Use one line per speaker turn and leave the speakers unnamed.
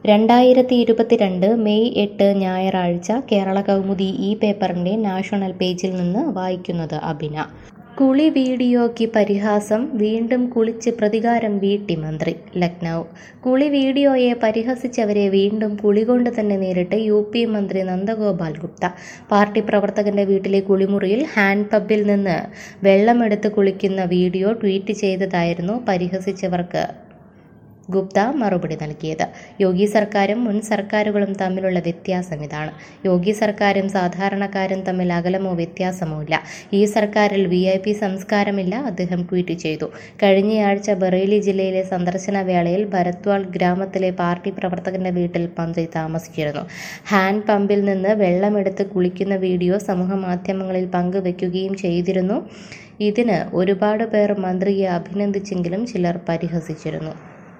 രണ്ടായിരത്തി ഇരുപത്തിരണ്ട് മെയ് എട്ട് ഞായറാഴ്ച കേരള കൗമുദി ഈ പേപ്പറിൻ്റെ നാഷണൽ പേജിൽ നിന്ന് വായിക്കുന്നത് അബിന കുളി വീഡിയോയ്ക്ക് പരിഹാസം വീണ്ടും കുളിച്ച് പ്രതികാരം വീട്ടി മന്ത്രി ലക്നൗ കുളി വീഡിയോയെ പരിഹസിച്ചവരെ വീണ്ടും കുളികൊണ്ട് തന്നെ നേരിട്ട് യു പി മന്ത്രി നന്ദഗോപാൽ ഗുപ്ത പാർട്ടി പ്രവർത്തകന്റെ വീട്ടിലെ കുളിമുറിയിൽ ഹാൻഡ് പമ്പിൽ നിന്ന് വെള്ളമെടുത്ത് കുളിക്കുന്ന വീഡിയോ ട്വീറ്റ് ചെയ്തതായിരുന്നു പരിഹസിച്ചവർക്ക് ഗുപ്ത മറുപടി നൽകിയത് യോഗി സർക്കാരും മുൻ സർക്കാരുകളും തമ്മിലുള്ള വ്യത്യാസം ഇതാണ് യോഗി സർക്കാരും സാധാരണക്കാരും തമ്മിൽ അകലമോ വ്യത്യാസമോ ഇല്ല ഈ സർക്കാരിൽ വി ഐ പി സംസ്കാരമില്ല അദ്ദേഹം ട്വീറ്റ് ചെയ്തു കഴിഞ്ഞയാഴ്ച ബറേലി ജില്ലയിലെ സന്ദർശന വേളയിൽ ഭരത്വാൾ ഗ്രാമത്തിലെ പാർട്ടി പ്രവർത്തകന്റെ വീട്ടിൽ മന്ത്രി താമസിച്ചിരുന്നു ഹാൻഡ് പമ്പിൽ നിന്ന് വെള്ളമെടുത്ത് കുളിക്കുന്ന വീഡിയോ സമൂഹമാധ്യമങ്ങളിൽ പങ്കുവെക്കുകയും ചെയ്തിരുന്നു ഇതിന് ഒരുപാട് പേർ മന്ത്രിയെ അഭിനന്ദിച്ചെങ്കിലും ചിലർ പരിഹസിച്ചിരുന്നു